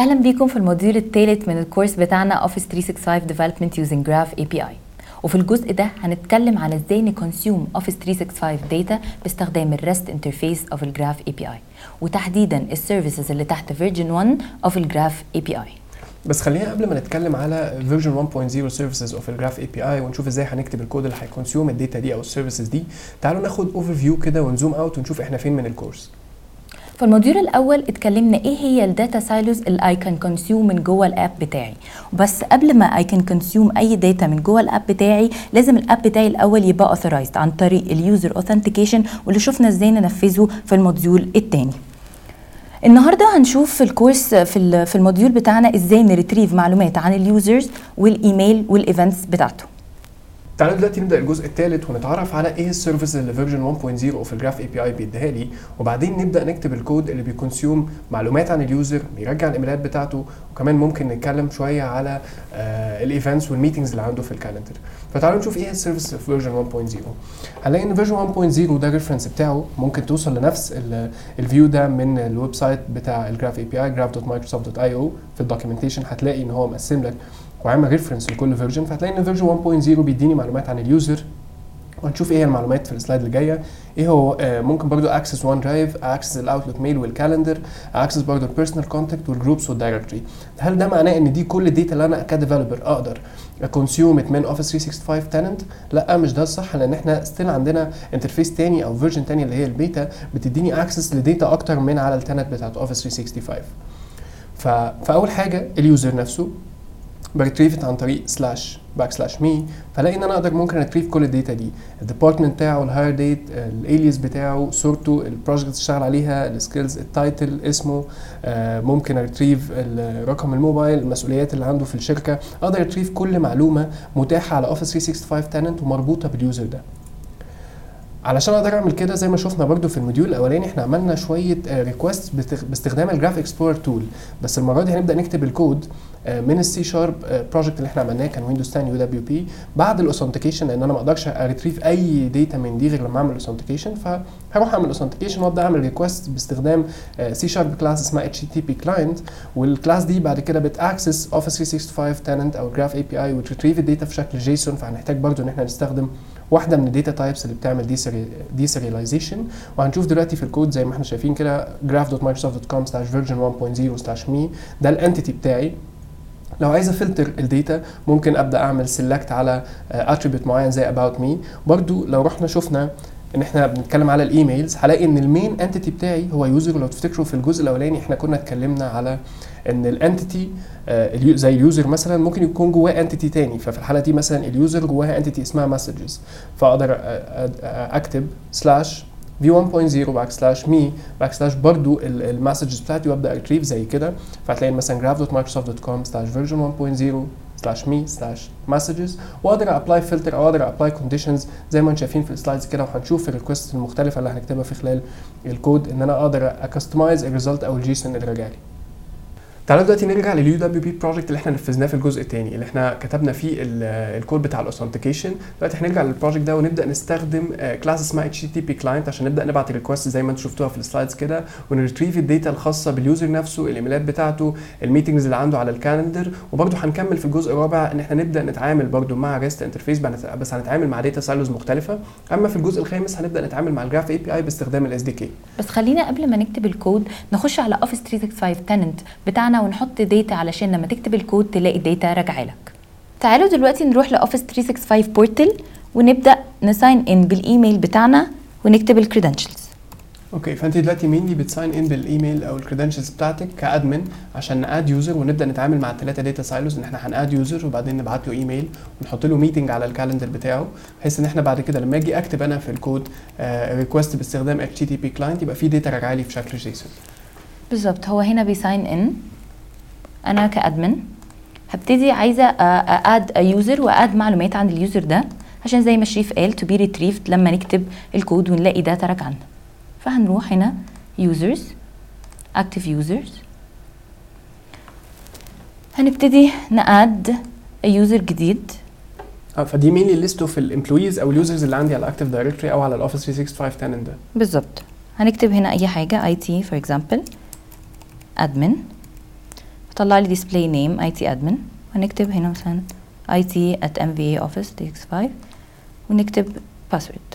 اهلا بيكم في الموديول الثالث من الكورس بتاعنا Office 365 Development Using Graph API وفي الجزء ده هنتكلم على ازاي نكونسيوم Office 365 داتا باستخدام الريست انترفيس اوف الجراف API وتحديدا السيرفيسز اللي تحت فيرجن 1 اوف الجراف API بس خلينا قبل ما نتكلم على فيرجن 1.0 سيرفيسز اوف الجراف اي بي اي ونشوف ازاي هنكتب الكود اللي هيكونسيوم الداتا دي او السيرفيسز دي تعالوا ناخد اوفر فيو كده ونزوم اوت ونشوف احنا فين من الكورس في الموديول الاول اتكلمنا ايه هي الداتا سايلوز اللي اي كان كونسيوم من جوه الاب بتاعي بس قبل ما اي كان كونسيوم اي داتا من جوه الاب بتاعي لازم الاب بتاعي الاول يبقى اوثرايزد عن طريق اليوزر اوثنتيكيشن واللي شفنا ازاي ننفذه في الموديول الثاني النهارده هنشوف في الكورس في ال- في الموديول بتاعنا ازاي نريتريف معلومات عن اليوزرز والايميل والايفنتس بتاعته تعالوا دلوقتي نبدا الجزء الثالث ونتعرف على ايه السيرفيس اللي فيرجن 1.0 اوف الجراف اي بي اي بيديها لي وبعدين نبدا نكتب الكود اللي بيكونسيوم معلومات عن اليوزر بيرجع الايميلات بتاعته وكمان ممكن نتكلم شويه على آه الايفنتس والميتنجز اللي عنده في الكالندر فتعالوا نشوف ايه السيرفيس في فيرجن 1.0 هنلاقي ان فيرجن 1.0 ده الريفرنس بتاعه ممكن توصل لنفس الفيو ده من الويب سايت بتاع الجراف اي بي اي graph.microsoft.io في الدوكيومنتيشن هتلاقي ان هو مقسم لك وعامل ريفرنس لكل فيرجن فهتلاقي ان فيرجن 1.0 بيديني معلومات عن اليوزر وهنشوف ايه هي المعلومات في السلايد اللي جايه ايه هو آه ممكن برضو اكسس وان درايف اكسس الاوتلوك ميل والكالندر اكسس برضو البيرسونال كونتاكت والجروبس والدايركتوري هل ده معناه ان دي كل الداتا اللي انا كديفلوبر اقدر اكونسيومت من اوفيس 365 تننت لا مش ده الصح لان احنا ستيل عندنا انترفيس تاني او فيرجن تاني اللي هي البيتا بتديني اكسس لداتا اكتر من على التنت بتاعت اوفيس 365 ف... فاول حاجه اليوزر نفسه بريتريف عن طريق سلاش باك سلاش مي فلاقي ان انا اقدر ممكن اريتريف كل الداتا دي الديبارتمنت بتاعه الهاير ديت الالياس بتاعه صورته البروجكت اللي اشتغل عليها السكيلز التايتل اسمه آه ممكن اريتريف رقم الموبايل المسؤوليات اللي عنده في الشركه اقدر اريتريف كل معلومه متاحه على اوفيس 365 تننت ومربوطه باليوزر ده علشان اقدر اعمل كده زي ما شفنا برضو في الموديول الاولاني احنا عملنا شويه ريكوست باستخدام الجراف اكسبلورر تول بس المره دي هنبدا نكتب الكود من السي شارب بروجكت اللي احنا عملناه كان ويندوز 10 يو دبليو بي بعد الاوثنتيكيشن لان انا ما اقدرش اريتريف اي داتا من دي غير لما اعمل اوثنتيكيشن فهروح اعمل اوثنتيكيشن وابدا اعمل ريكوست باستخدام سي شارب كلاس اسمها اتش تي بي كلاينت والكلاس دي بعد كده بتاكسس اوفيس 365 تننت او جراف اي بي اي وتريتريف الداتا في شكل جيسون فهنحتاج برضو ان احنا نستخدم واحده من الداتا تايبس اللي بتعمل دي سيرياليزيشن وهنشوف دلوقتي في الكود زي ما احنا شايفين كده graph.microsoft.com slash version 1.0 slash me ده الانتيتي بتاعي لو عايز افلتر الداتا ممكن ابدا اعمل سيلكت على اتريبيوت معين زي about me برضو لو رحنا شفنا ان احنا بنتكلم على الايميلز هلاقي ان المين انتيتي بتاعي هو يوزر ولو تفتكروا في الجزء الاولاني احنا كنا اتكلمنا على ان الانتيتي آه زي اليوزر مثلا ممكن يكون جواه انتيتي تاني ففي الحاله دي مثلا اليوزر جواها انتيتي اسمها مسجز فاقدر اكتب سلاش v 1.0 باك سلاش مي باك سلاش برضو المسجز بتاعتي وابدا اريتريف زي كده فهتلاقي مثلا graph.microsoft.com سلاش version 1.0 سلاش مي سلاش مسجز واقدر ابلاي فلتر او اقدر ابلاي كونديشنز زي ما انتم شايفين في السلايدز كده وهنشوف في الريكوست المختلفه اللي هنكتبها في خلال الكود ان انا اقدر اكستمايز الريزلت او الجيسون اللي راجع لي تعالوا دلوقتي نرجع لليو دبليو بي بروجكت اللي احنا نفذناه في الجزء الثاني اللي احنا كتبنا فيه الكود بتاع الاوثنتيكيشن دلوقتي هنرجع للبروجكت ده ونبدا نستخدم كلاس اسمها اتش تي بي كلاينت عشان نبدا نبعت ريكوست زي ما انتم شفتوها في السلايدز كده ونريتريف الداتا الخاصه باليوزر نفسه الايميلات بتاعته الميتنجز اللي عنده على الكالندر وبرده هنكمل في الجزء الرابع ان احنا نبدا نتعامل برده مع ريست انترفيس بس هنتعامل مع داتا سايلوز مختلفه اما في الجزء الخامس هنبدا نتعامل مع الجراف اي بي اي باستخدام الاس دي كي بس خلينا قبل ما نكتب الكود نخش على اوفيس 365 تننت بتاعنا ونحط داتا علشان لما تكتب الكود تلاقي الداتا راجعه لك تعالوا دلوقتي نروح لاوفيس 365 بورتل ونبدا نساين ان بالايميل بتاعنا ونكتب الكريدنشلز اوكي فانت دلوقتي مينلي بتساين ان بالايميل او الكريدنشلز بتاعتك كادمن عشان ناد يوزر ونبدا نتعامل مع الثلاثه داتا سايلوز ان احنا هناد يوزر وبعدين نبعت له ايميل ونحط له ميتنج على الكالندر بتاعه بحيث ان احنا بعد كده لما اجي اكتب انا في الكود ريكوست باستخدام اتش تي بي كلاينت يبقى في داتا راجعه لي في شكل جيسون بالظبط هو هنا بيساين ان انا كادمن هبتدي عايزه اد يوزر واد معلومات عن اليوزر ده عشان زي ما شريف قال تو بي ريتريفد لما نكتب الكود ونلاقي داتا راجعه فهنروح هنا users active users هنبتدي ناد يوزر جديد اه فدي مينلي ليست اوف الامبلويز او اليوزرز اللي عندي على الاكتيف دايركتوري او على الاوفيس 365 تننت ده بالظبط هنكتب هنا اي حاجه اي تي فور اكزامبل admin طلع لي display name IT admin هنكتب هنا مثلا IT at MVA office DX5 ونكتب password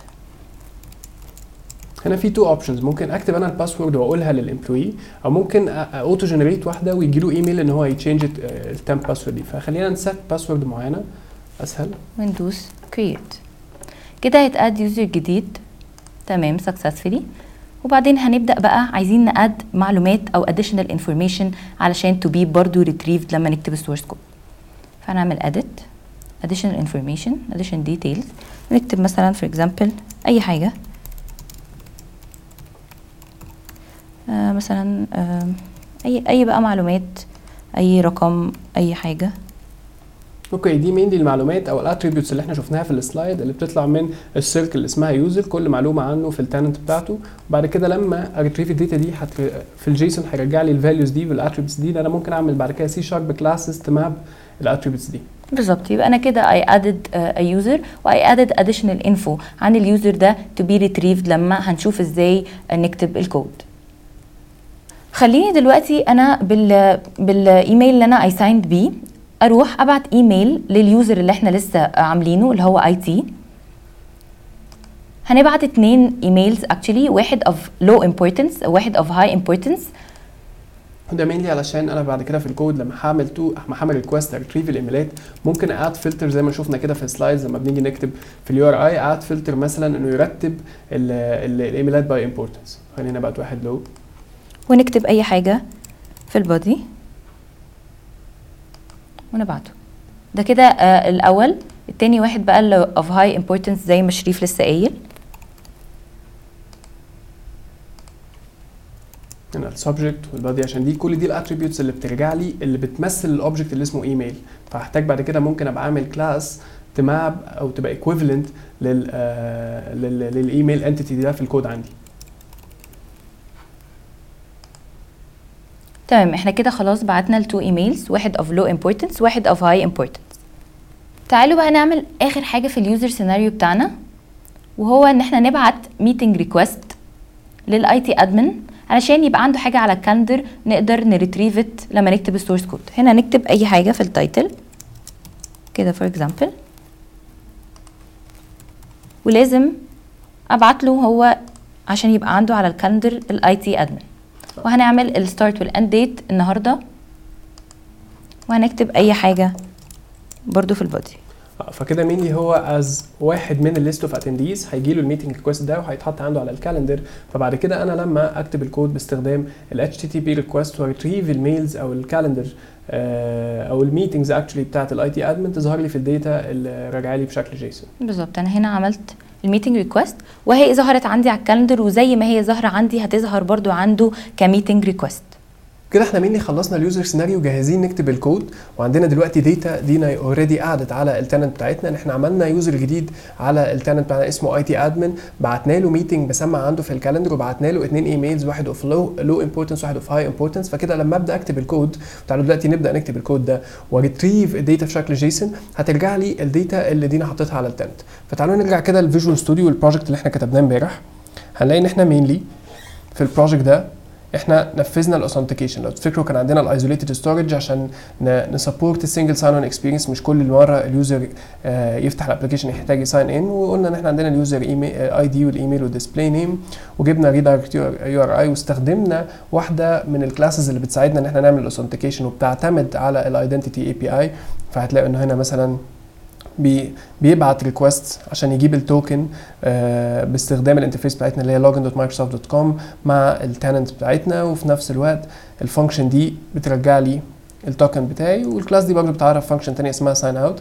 هنا في تو اوبشنز ممكن اكتب انا الباسورد واقولها للامبلوي او ممكن اوتو جنريت واحده ويجي له ايميل ان هو يتشينج التمب باسورد دي فخلينا نسيت باسورد معينه اسهل وندوس create كده هيتقاد يوزر جديد تمام successfully وبعدين هنبدأ بقى عايزين نقاد معلومات أو additional information علشان to be برضو retrieved لما نكتب السورس كود فهنعمل edit additional information additional details ونكتب مثلا for example أي حاجة آه مثلا آه أي أي بقى معلومات أي رقم أي حاجة اوكي دي مين دي المعلومات او الاتريبيوتس اللي احنا شفناها في السلايد اللي بتطلع من السيركل اللي اسمها يوزر كل معلومه عنه في التالنت بتاعته وبعد كده لما اريتريف الداتا دي حت في الجيسون هيرجع لي الفاليوز دي والاتريبيوتس دي ده انا ممكن اعمل بعد كده سي شارب كلاسز تماب الاتريبيوتس دي بالظبط يبقى انا كده I added uh, a user و I added additional info عن اليوزر ده to be retrieved لما هنشوف ازاي نكتب الكود خليني دلوقتي انا بال بالايميل اللي انا I signed بيه اروح ابعت ايميل لليوزر اللي احنا لسه عاملينه اللي هو اي تي هنبعت اتنين ايميلز اكشلي واحد اوف لو امبورتنس واحد اوف هاي امبورتنس وده مينلي علشان انا بعد كده في الكود لما هعمل تو لما هعمل ريكوست ريتريف الايميلات ممكن اد فلتر زي ما شفنا كده في السلايدز لما بنيجي نكتب في اليو ار اي اد فلتر مثلا انه يرتب الايميلات باي امبورتنس خلينا نبعت واحد لو ونكتب اي حاجه في البودي ونبعته ده كده آه الاول التاني واحد بقى اللي of high importance زي ما شريف لسه قايل هنا السبجكت والبادي عشان دي كل دي الاتريبيوتس اللي بترجع لي اللي بتمثل الاوبجكت اللي اسمه ايميل فهحتاج بعد كده ممكن ابقى اعمل كلاس تماب او تبقى ايكويفالنت لل آه لل للايميل انتيتي ده في الكود عندي تمام احنا كده خلاص بعتنا التو ايميلز واحد of low importance واحد of high importance تعالوا بقى نعمل اخر حاجه في اليوزر سيناريو بتاعنا وهو ان احنا نبعت ميتنج ريكوست للاي تي ادمن علشان يبقى عنده حاجه على الكالندر نقدر نريتريفت لما نكتب السورس كود هنا نكتب اي حاجه في التايتل كده فور اكزامبل ولازم ابعت له هو عشان يبقى عنده على الكالندر الاي تي ادمن وهنعمل الستارت والاند ديت النهارده وهنكتب اي حاجه برضو في البودي فكده مين هو از واحد من الليست اوف اتنديز هيجي له الميتنج ريكوست ده وهيتحط عنده على الكالندر فبعد كده انا لما اكتب الكود باستخدام ال HTTP ريكوست وريتريف الميلز او الكالندر او الميتنجز اكشلي بتاعت الاي تي ادمن تظهر لي في الداتا اللي راجعه لي بشكل جيسون بالظبط انا هنا عملت الميتنج ريكوست وهي ظهرت عندي على الكالندر وزي ما هي ظاهره عندي هتظهر برضو عنده كميتنج ريكوست كده احنا مين خلصنا اليوزر سيناريو جاهزين نكتب الكود وعندنا دلوقتي داتا دينا اوريدي قعدت على التننت بتاعتنا ان احنا عملنا يوزر جديد على التننت بتاعنا اسمه اي تي ادمن بعتنا له ميتنج بسمع عنده في الكالندر وبعتنا له اثنين ايميلز واحد اوف لو لو امبورتنس واحد اوف هاي امبورتنس فكده لما ابدا اكتب الكود تعالوا دلوقتي نبدا نكتب الكود ده وريتريف الداتا في شكل جيسون هترجع لي الداتا اللي دينا حطيتها على التنت فتعالوا نرجع كده للفيجوال ستوديو البروجكت اللي احنا كتبناه امبارح هنلاقي ان احنا مينلي في البروجكت ده احنا نفذنا الاوثنتيكيشن لو تفتكروا كان عندنا الايزوليتد ستورج عشان نسبورت السنجل ساين اون اكسبيرينس مش كل مره اليوزر آه يفتح الابلكيشن يحتاج يساين ان وقلنا ان احنا عندنا اليوزر اي دي والايميل والديسبلاي نيم وجبنا ريدايركت يو ار اي واستخدمنا واحده من الكلاسز اللي بتساعدنا ان احنا نعمل الاوثنتيكيشن وبتعتمد على الايدنتيتي اي بي اي فهتلاقوا انه هنا مثلا بي بيبعت ريكوست عشان يجيب التوكن آه باستخدام الانترفيس بتاعتنا اللي هي login.microsoft.com مع التالنت بتاعتنا وفي نفس الوقت الفانكشن دي بترجع لي التوكن بتاعي والكلاس دي برضه بتعرف فانكشن تانية اسمها ساين اوت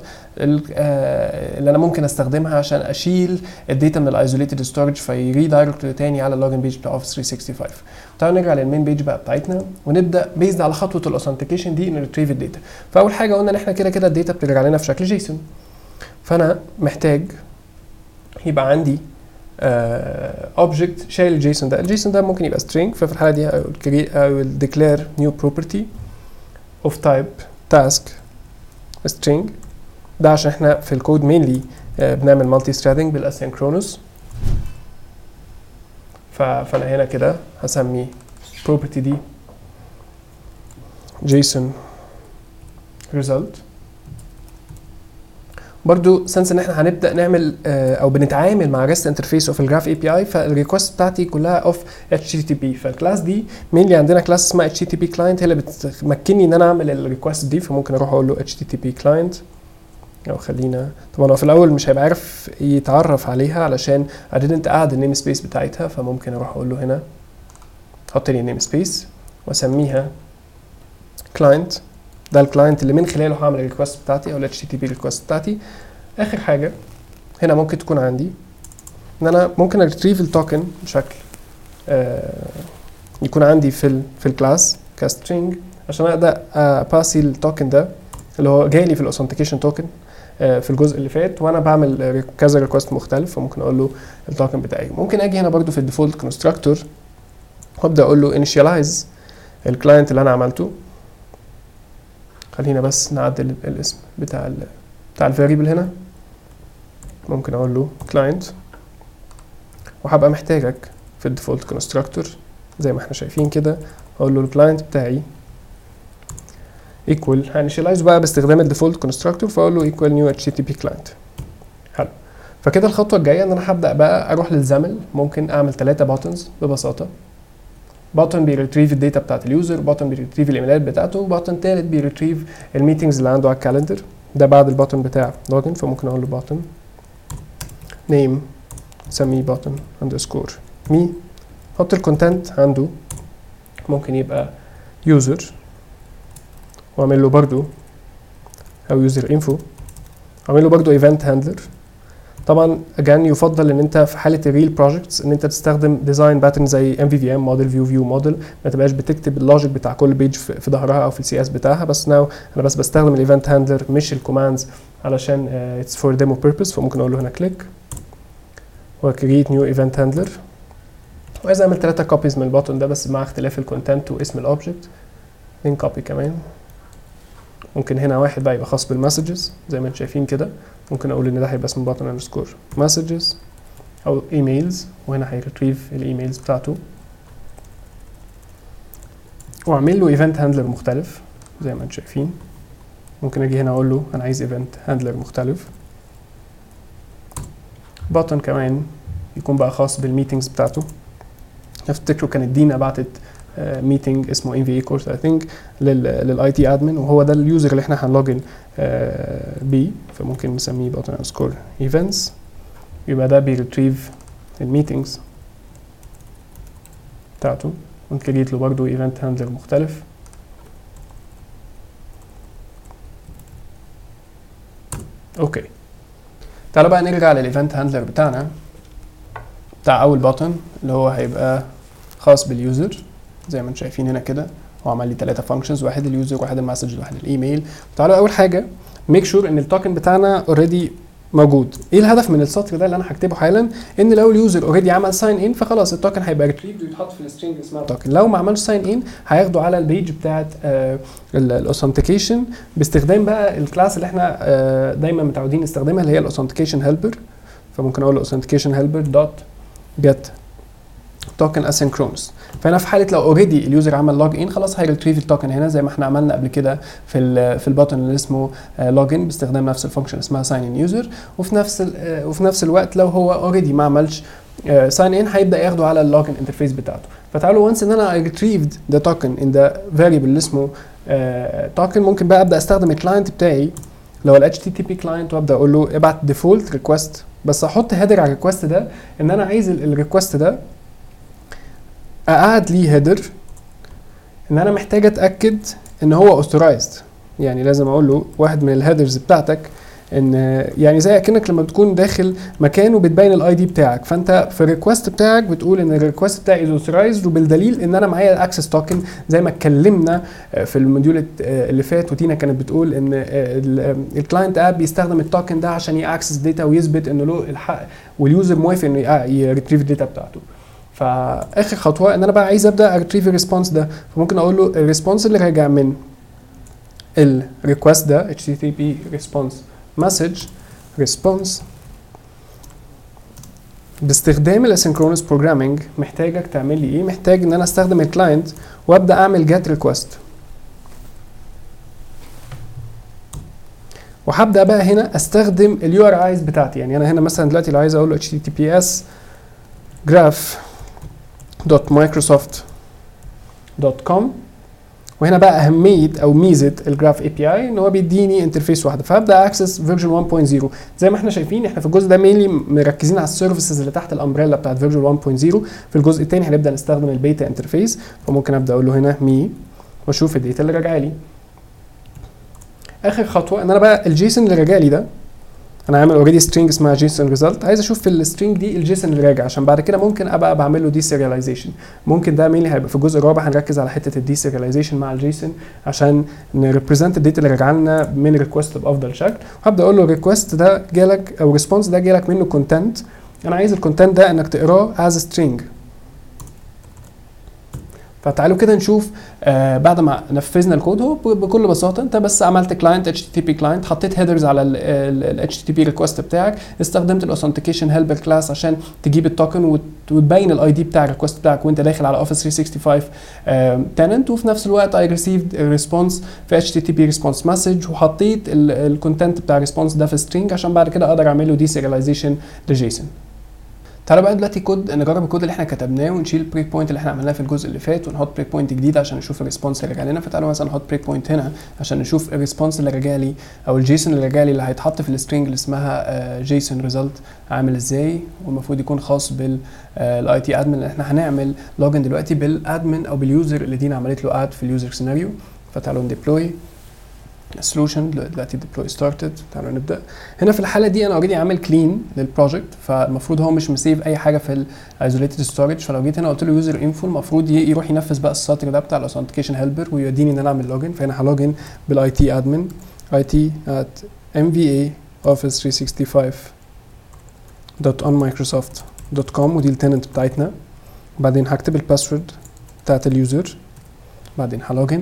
اللي انا ممكن استخدمها عشان اشيل الداتا من الايزوليتد ستورج فيريدايركت تاني على اللوجن بيج بتاع اوفيس 365 تعالوا نرجع للمين بيج بقى بتاعتنا ونبدا بيزد على خطوه الاوثنتيكيشن دي نريتريف الداتا فاول حاجه قلنا ان احنا كده كده الداتا بترجع لنا في شكل جيسون فانا محتاج يبقى عندي اوبجكت uh, شايل الجيسون ده الجيسون ده ممكن يبقى string ففي الحاله دي I will, create, I will declare new property of type task string ده عشان احنا في الكود mainly uh, بنعمل مالتي ثريدنج بالاسynchronous فانا هنا كده هسمي property دي جيسون result برضو سنس ان احنا هنبدا نعمل آه، او بنتعامل مع ريست انترفيس اوف الجراف اي بي اي فالريكوست بتاعتي كلها اوف اتش تي بي فالكلاس دي مين عندنا كلاس اسمها اتش تي بي كلاينت هي اللي بتمكنني ان انا اعمل الريكوست دي فممكن اروح اقول له اتش تي بي كلاينت او خلينا طبعا هو في الاول مش هيبقى عارف يتعرف عليها علشان I didn't add النيم سبيس بتاعتها فممكن اروح اقول له هنا حط لي النيم سبيس واسميها كلاينت ده الكلاينت اللي من خلاله هعمل الريكوست بتاعتي او ال HTTP ريكوست بتاعتي اخر حاجه هنا ممكن تكون عندي ان انا ممكن اريتريف التوكن بشكل آه يكون عندي في ال في الكلاس كسترينج عشان اقدر اباسي التوكن ده اللي هو جاي لي في الاوثنتيكيشن توكن في الجزء اللي فات وانا بعمل كذا ريكوست مختلف فممكن اقول له التوكن بتاعي ممكن اجي هنا برضو في الديفولت كونستراكتور وابدا اقول له انيشاليز الكلاينت اللي انا عملته خلينا بس نعدل الاسم بتاع ال بتاع الفاريبل هنا ممكن اقول له client وهبقى محتاجك في الديفولت كونستراكتور زي ما احنا شايفين كده اقول له الكلاينت بتاعي equal هنشيلايز بقى باستخدام الديفولت كونستراكتور فاقول له equal new http client حلو فكده الخطوه الجايه ان انا هبدا بقى اروح للزمل ممكن اعمل ثلاثه باتنز ببساطه باتن بيريتريف الداتا بتاعت اليوزر باتن بيريتريف الايميلات بتاعته وباتن تالت بيريتريف الميتنجز اللي عنده على الكالندر ده بعد الباتن بتاع لوجن فممكن اقول له باتن نيم سميه باتن اندرسكور مي حط الكونتنت عنده ممكن يبقى يوزر واعمل له برضو او يوزر انفو اعمل له برضو ايفنت هاندلر طبعا اجان يفضل ان انت في حاله الريل بروجكتس ان انت تستخدم ديزاين باترن زي ام في في ام موديل فيو فيو موديل ما تبقاش بتكتب اللوجيك بتاع كل بيج في في ظهرها او في السي اس بتاعها بس ناو انا بس بستخدم الايفنت هاندلر مش الكوماندز علشان اتس فور ديمو بيربز فممكن اقول له هنا كليك وكريت نيو ايفنت هاندلر وعايز اعمل ثلاثه كوبيز من البوتن ده بس مع اختلاف الكونتنت واسم الاوبجكت اثنين كوبي كمان ممكن هنا واحد بقى يبقى خاص بالمسجز زي ما انتم شايفين كده ممكن اقول ان ده هيبقى اسمه باتن اندرسكور مسجز او ايميلز وهنا هيريتريف الايميلز بتاعته واعمل له ايفنت هاندلر مختلف زي ما انتم شايفين ممكن اجي هنا اقول له انا عايز ايفنت هاندلر مختلف باتن كمان يكون بقى خاص بالميتنجز بتاعته افتكروا كانت دينا بعتت ميتنج اسمه ام في اي كورس اي ثينك للاي تي ادمن وهو ده اليوزر اللي احنا هنلوجن بيه فممكن نسميه بوتن سكور ايفنتس يبقى ده بيريتريف الميتنجز بتاعته ونكريت له برضه ايفنت هاندلر مختلف اوكي تعالوا بقى نرجع للايفنت هاندلر بتاعنا بتاع اول بutton اللي هو هيبقى خاص باليوزر زي ما انتم شايفين هنا كده هو عمل لي ثلاثه فانكشنز واحد اليوزر واحد المسج واحد الايميل تعالوا اول حاجه ميك شور ان التوكن بتاعنا اوريدي موجود ايه الهدف من السطر ده اللي انا هكتبه حالا ان لو اليوزر اوريدي عمل ساين ان فخلاص التوكن هيبقى ريتريفد ويتحط في السترينج اسمها توكن لو ما عملش ساين ان هياخده على البيج بتاعه الاوثنتيكيشن باستخدام بقى الكلاس اللي احنا آه دايما متعودين نستخدمها اللي هي الاوثنتيكيشن هيلبر فممكن اقول اوثنتيكيشن هيلبر دوت جيت توكن اسynchronous فهنا في حاله لو اوريدي اليوزر عمل لوج ان خلاص هيريتريف التوكن هنا زي ما احنا عملنا قبل كده في ال في البutton اللي اسمه لوج ان باستخدام نفس الفانكشن اسمها ساين ان يوزر وفي نفس وفي نفس الوقت لو هو اوريدي ما عملش ساين ان هيبدا ياخده على اللوجن انترفيس بتاعته فتعالوا وانس ان انا ريتريفد ذا توكن ان ذا فاريبل اللي اسمه توكن ممكن بقى ابدا استخدم الكلاينت بتاعي اللي هو ال HTTP كلاينت وابدا اقول له ابعت ديفولت ريكوست بس احط هيدر على الريكوست ده ان انا عايز الريكوست ده اقعد ليه هيدر ان انا محتاج اتاكد ان هو اوثورايزد يعني لازم اقول له واحد من الهيدرز بتاعتك ان يعني زي اكنك لما بتكون داخل مكان وبتبين الاي دي بتاعك فانت في الريكوست بتاعك بتقول ان الريكوست بتاعي از اوثورايزد وبالدليل ان انا معايا الاكسس توكن زي ما اتكلمنا في الموديول اللي فات وتينا كانت بتقول ان الكلاينت اب بيستخدم التوكن ده عشان ياكسس داتا ويثبت انه له الحق واليوزر موافق انه يريتريف الداتا بتاعته فاخر خطوه ان انا بقى عايز ابدا اريتريف الريسبونس ده فممكن اقول له الريسبونس اللي راجع من الريكوست ده http response message response باستخدام الاسynchronous programming محتاجك تعمل لي ايه محتاج ان انا استخدم الكلاينت وابدا اعمل get request وهبدا بقى هنا استخدم اليو ار ايز بتاعتي يعني انا هنا مثلا دلوقتي لو عايز اقول له https graph دوت مايكروسوفت دوت كوم وهنا بقى اهميه او ميزه الجراف اي بي اي ان هو بيديني انترفيس واحده فابدا اكسس فيرجن 1.0 زي ما احنا شايفين احنا في الجزء ده مينلي مركزين على السيرفيسز اللي تحت الامبريلا بتاعت فيرجن 1.0 في الجزء الثاني هنبدا نستخدم البيتا انترفيس فممكن ابدا اقول له هنا مي واشوف الداتا اللي راجعه لي اخر خطوه ان انا بقى الجيسون اللي راجع لي ده انا عامل اوريدي سترينج اسمها جيسون ريزلت عايز اشوف في السترينج دي الجيسون اللي راجع عشان بعد كده ممكن ابقى بعمل له دي سيرياليزيشن ممكن ده مينلي هيبقى في الجزء الرابع هنركز على حته الدي سيرياليزيشن مع الجيسون عشان نريبريزنت الداتا اللي راجعه لنا من ريكوست بافضل شكل وهبدا اقول له الريكوست ده جالك او ريسبونس ده جالك منه كونتنت انا عايز الكونتنت ده انك تقراه از سترينج فتعالوا كده نشوف آه بعد ما نفذنا الكود هو بكل بساطه انت بس عملت كلاينت اتش تي بي كلاينت حطيت هيدرز على الاتش تي بي ريكوست بتاعك استخدمت الاوثنتيكيشن هيلبر كلاس عشان تجيب التوكن وتبين الاي دي بتاع الريكوست بتاعك وانت داخل على اوفيس 365 تننت وفي نفس الوقت اي ريسيفد ريسبونس في اتش تي تي بي ريسبونس مسج وحطيت الكونتنت بتاع الريسبونس ده في سترينج عشان بعد كده اقدر اعمل له دي سيرياليزيشن لجيسون تعالوا بقى دلوقتي كود نجرب الكود اللي احنا كتبناه ونشيل البريك بوينت اللي احنا عملناه في الجزء اللي فات ونحط بريك بوينت جديد عشان نشوف الريسبونس اللي رجع لنا فتعالوا مثلا نحط بريك بوينت هنا عشان نشوف الريسبونس اللي رجع لي او الجيسون اللي رجع لي اللي هيتحط في السترينج اللي اسمها جيسون ريزلت عامل ازاي والمفروض يكون خاص بالاي تي ادمن احنا هنعمل لوجن دلوقتي بالادمن او باليوزر اللي دينا عملت له اد في اليوزر سيناريو فتعالوا نديبلوي سولوشن دلوقتي ديبلوي ستارتد تعالوا نبدا هنا في الحاله دي انا اوريدي عامل كلين للبروجكت فالمفروض هو مش مسيف اي حاجه في الايزوليتد ستورج فلو جيت هنا قلت له يوزر انفو المفروض يروح ينفذ بقى السطر ده بتاع الاوثنتيكيشن هيلبر ويوديني ان انا اعمل لوجن فهنا هلوجن بالاي تي ادمن اي تي ات ام في اي اوفيس 365 دوت اون مايكروسوفت دوت كوم ودي التننت بتاعتنا بعدين هكتب الباسورد بتاعت اليوزر بعدين هلوجن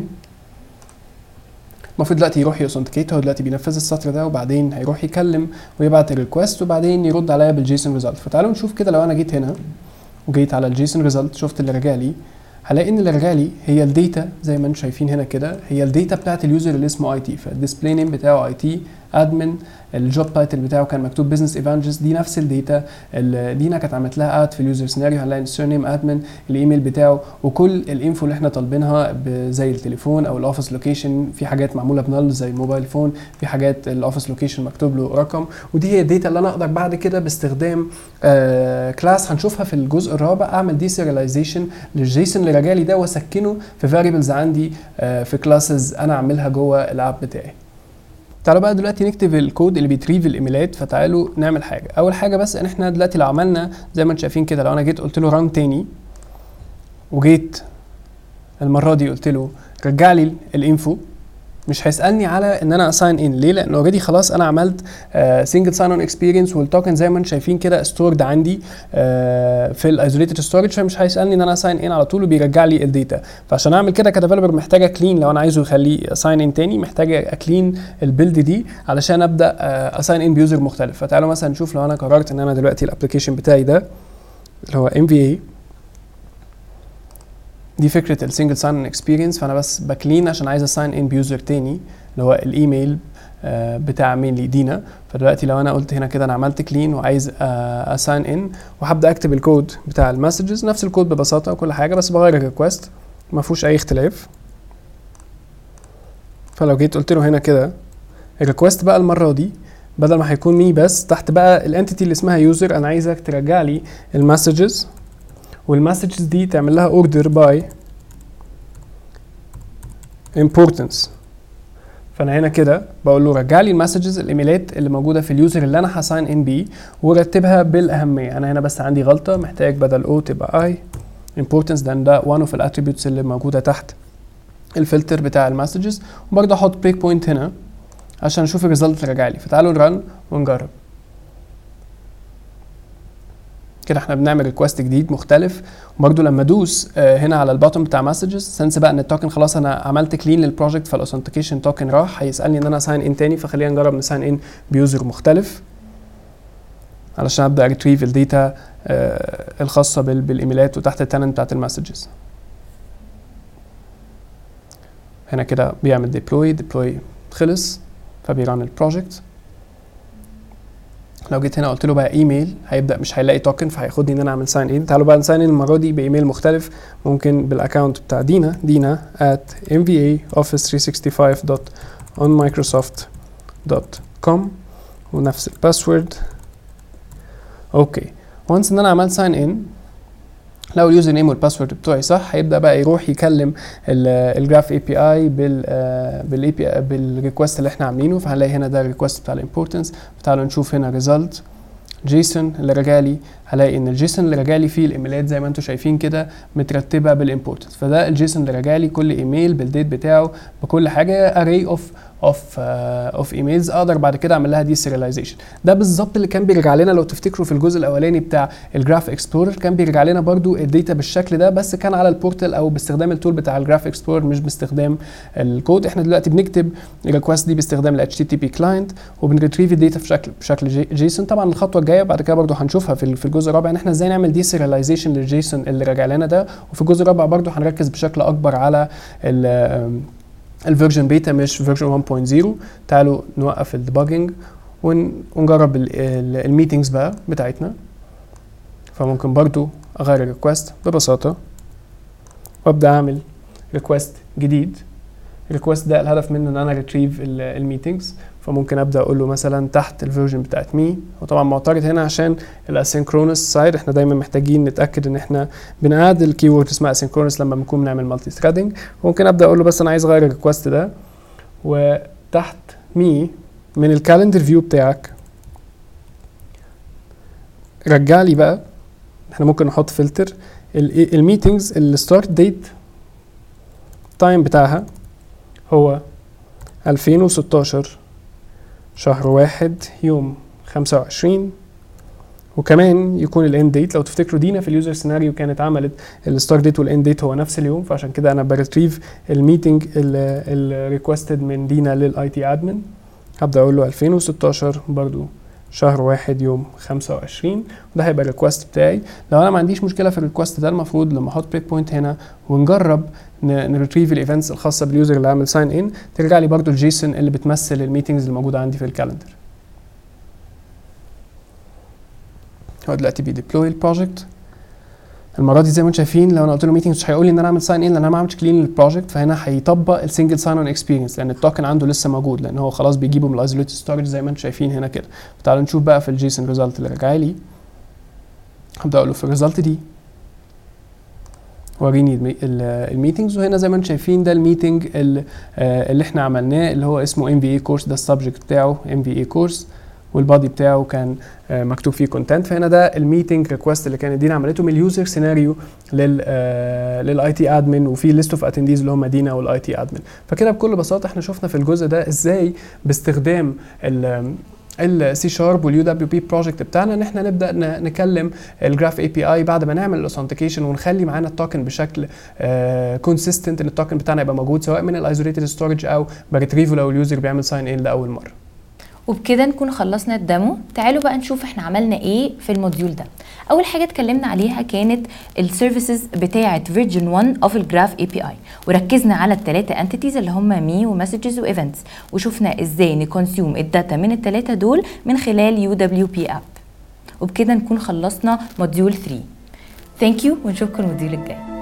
المفروض دلوقتي يروح يوثنتيكيت هو دلوقتي بينفذ السطر ده وبعدين هيروح يكلم ويبعت الريكوست وبعدين يرد عليا بالجيسون ريزلت فتعالوا نشوف كده لو انا جيت هنا وجيت على الجيسون ريزلت شفت اللي رجع لي هلاقي ان اللي رجع لي هي الداتا زي ما انتم شايفين هنا كده هي الداتا بتاعت اليوزر اللي اسمه اي تي فالديسبلاي نيم بتاعه اي تي ادمن الجوب تايتل بتاعه كان مكتوب بزنس ايفانجلست دي نفس الداتا اللي دينا كانت عملت لها اد في اليوزر سيناريو هنلاقي السير نيم ادمن الايميل بتاعه وكل الانفو اللي احنا طالبينها زي التليفون او الاوفيس لوكيشن في حاجات معموله بنل زي الموبايل فون في حاجات الاوفيس لوكيشن مكتوب له رقم ودي هي الداتا اللي انا اقدر بعد كده باستخدام آه كلاس هنشوفها في الجزء الرابع اعمل دي سيرياليزيشن للجيسون اللي راجع لي ده واسكنه في فاريبلز عندي آه في كلاسز انا اعملها جوه الاب بتاعي تعالوا بقى دلوقتي نكتب الكود اللي بيتريف الايميلات فتعالوا نعمل حاجه اول حاجه بس ان احنا دلوقتي لو عملنا زي ما انتم شايفين كده لو انا جيت قلت له ران تاني وجيت المره دي قلت له رجع لي الانفو مش هيسالني على ان انا اساين ان ليه لان اوريدي خلاص انا عملت سنجل ساين اون اكسبيرينس والتوكن زي ما انتم شايفين كده ستورد عندي uh, في الايزوليتد ستورج فمش هيسالني ان انا اساين ان على طول وبيرجع لي الداتا فعشان اعمل كده كديفلوبر محتاجه كلين لو انا عايزه يخليه اساين ان تاني محتاجه اكلين البيلد دي علشان ابدا اساين ان بيوزر مختلف فتعالوا مثلا نشوف لو انا قررت ان انا دلوقتي الابلكيشن بتاعي ده اللي هو ام في اي دي فكره السنجل ساين اكسبيرينس فانا بس بكلين عشان عايز اساين ان بيوزر تاني اللي هو الايميل آه بتاع مينلي دينا فدلوقتي لو انا قلت هنا كده انا عملت كلين وعايز آه اساين ان وهبدا اكتب الكود بتاع المسجز نفس الكود ببساطه وكل حاجه بس بغير الريكوست ما فيهوش اي اختلاف فلو جيت قلت له هنا كده الريكوست بقى المره دي بدل ما هيكون مي بس تحت بقى الانتيتي اللي اسمها يوزر انا عايزك ترجع لي المسجز والمسجز دي تعمل لها اوردر باي importance فانا هنا كده بقول له رجع لي المسجز الايميلات اللي موجوده في اليوزر اللي انا هساين ان بيه ورتبها بالاهميه انا هنا بس عندي غلطه محتاج بدل او تبقى اي importance لان ده one of الاتريبيوتس اللي موجوده تحت الفلتر بتاع المسجز وبرضه احط بريك بوينت هنا عشان اشوف الريزلت اللي راجع لي فتعالوا نرن ونجرب كده احنا بنعمل ريكوست جديد مختلف وبرده لما ادوس آه هنا على البوتن بتاع مسجز سنس بقى ان التوكن خلاص انا عملت كلين للبروجكت فالاوثنتيكيشن توكن راح هيسالني ان انا ساين ان تاني فخلينا نجرب نساين ان بيوزر مختلف علشان ابدا ريتريف الداتا آه الخاصه بالايميلات وتحت التننت بتاعت المسجز هنا كده بيعمل ديبلوي ديبلوي خلص فبيران البروجكت لو جيت هنا قلت له بقى ايميل هيبدا مش هيلاقي توكن فهياخدني ان انا اعمل ساين ان تعالوا بقى نساين ان المره دي بايميل مختلف ممكن بالاكونت بتاع دينا دينا at mvaoffice365.onmicrosoft.com ونفس الباسورد اوكي وانس ان انا عملت ساين ان لو اليوزر نيم والباسورد بتوعي صح هيبدا بقى يروح يكلم الجراف اي بي اي بال بالاي بي بالريكوست اللي احنا عاملينه فهنلاقي هنا ده الريكوست بتاع الامبورتنس تعالوا نشوف هنا ريزلت جيسون اللي رجالي هلاقي ان الجيسون اللي رجالي فيه الايميلات زي ما انتم شايفين كده مترتبه بالامبورتنس فده الجيسون اللي رجالي كل ايميل بالديت بتاعه بكل حاجه اري اوف اوف اوف ايميلز اقدر بعد كده اعمل لها دي سيرياليزيشن ده بالظبط اللي كان بيرجع لنا لو تفتكروا في الجزء الاولاني بتاع الجراف اكسبلورر كان بيرجع لنا برضو الداتا بالشكل ده بس كان على البورتال او باستخدام التول بتاع الجراف اكسبلورر مش باستخدام الكود احنا دلوقتي بنكتب الريكوست دي باستخدام ال HTTP كلاينت وبنريتريف الداتا في شكل بشكل جي جيسون طبعا الخطوه الجايه بعد كده برضو هنشوفها في في الجزء الرابع ان احنا ازاي نعمل دي سيرياليزيشن للجيسون اللي راجع لنا ده وفي الجزء الرابع برضو هنركز بشكل اكبر على الفيرجن بيتا مش فيرجن 1.0 تعالوا نوقف الديباجنج ونجرب الميتنجز بقى بتاعتنا فممكن برضو اغير الريكوست ببساطه وابدا اعمل ريكوست جديد الريكوست ده الهدف منه ان انا ريتريف الميتنجز فممكن ابدا اقول له مثلا تحت الفيرجن بتاعت مي وطبعا معترض هنا عشان الاسynchronous سايد احنا دايما محتاجين نتاكد ان احنا بنعاد الكيورد اسمها asynchronous لما بنكون بنعمل مالتي ثريدنج ممكن ابدا اقول له بس انا عايز اغير الريكوست ده وتحت مي من الكالندر فيو بتاعك رجع لي بقى احنا ممكن نحط فلتر الميتنجز الستارت ديت تايم بتاعها هو 2016 شهر واحد يوم 25 وكمان يكون الاند ديت لو تفتكروا دينا في اليوزر سيناريو كانت عملت الستارت ديت والاند ديت هو نفس اليوم فعشان كده انا بريتريف الميتنج الريكوستد من دينا للاي تي ادمن هبدا اقول له 2016 برضو شهر واحد يوم 25 وده هيبقى الريكوست بتاعي لو انا ما عنديش مشكله في الريكوست ده المفروض لما احط بريك بوينت هنا ونجرب نريتريف الايفنتس الخاصه باليوزر اللي عامل ساين ان ترجع لي برضو الجيسون اللي بتمثل الميتنجز اللي موجوده عندي في الكالندر هو دلوقتي بيديبلوي البروجكت المره دي زي ما انتم شايفين لو انا قلت له ميتنج مش هيقول لي ان انا اعمل ساين ان لان انا ما عملتش كلين للبروجكت فهنا هيطبق السنجل ساين اون اكسبيرينس لان التوكن عنده لسه موجود لان هو خلاص بيجيبه من الايزوليتد ستورج زي ما انتم شايفين هنا كده فتعالوا نشوف بقى في الجيسون ريزلت اللي رجع لي هبدا اقول له في الريزلت دي وريني الميتنجز وهنا زي ما انتم شايفين ده الميتنج اللي, اللي احنا عملناه اللي هو اسمه ام في اي كورس ده السبجكت بتاعه ام في اي كورس والبادي بتاعه كان مكتوب فيه كونتنت فهنا ده الميتنج ريكوست اللي كانت دينا عملته من اليوزر سيناريو لل للاي تي ادمن وفي ليست اوف اتنديز اللي هم دينا والاي تي ادمن فكده بكل بساطه احنا شفنا في الجزء ده ازاي باستخدام السي شارب واليو دبليو بي بروجكت بتاعنا ان احنا نبدا نكلم الجراف اي بي اي بعد ما نعمل الاوثنتيكيشن ونخلي معانا التوكن بشكل كونسيستنت ان التوكن بتاعنا يبقى موجود سواء من الايزوليتد ستورج او بريتريفو لو اليوزر بيعمل ساين ان لاول مره وبكده نكون خلصنا الديمو تعالوا بقى نشوف احنا عملنا ايه في الموديول ده اول حاجه اتكلمنا عليها كانت السيرفيسز بتاعه فيرجن 1 اوف الجراف اي بي اي وركزنا على الثلاثه انتيتيز اللي هم مي ومسجز وايفنتس وشفنا ازاي نكونسيوم الداتا من الثلاثه دول من خلال يو دبليو بي اب وبكده نكون خلصنا موديول 3 ثانك يو ونشوفكم الموديول الجاي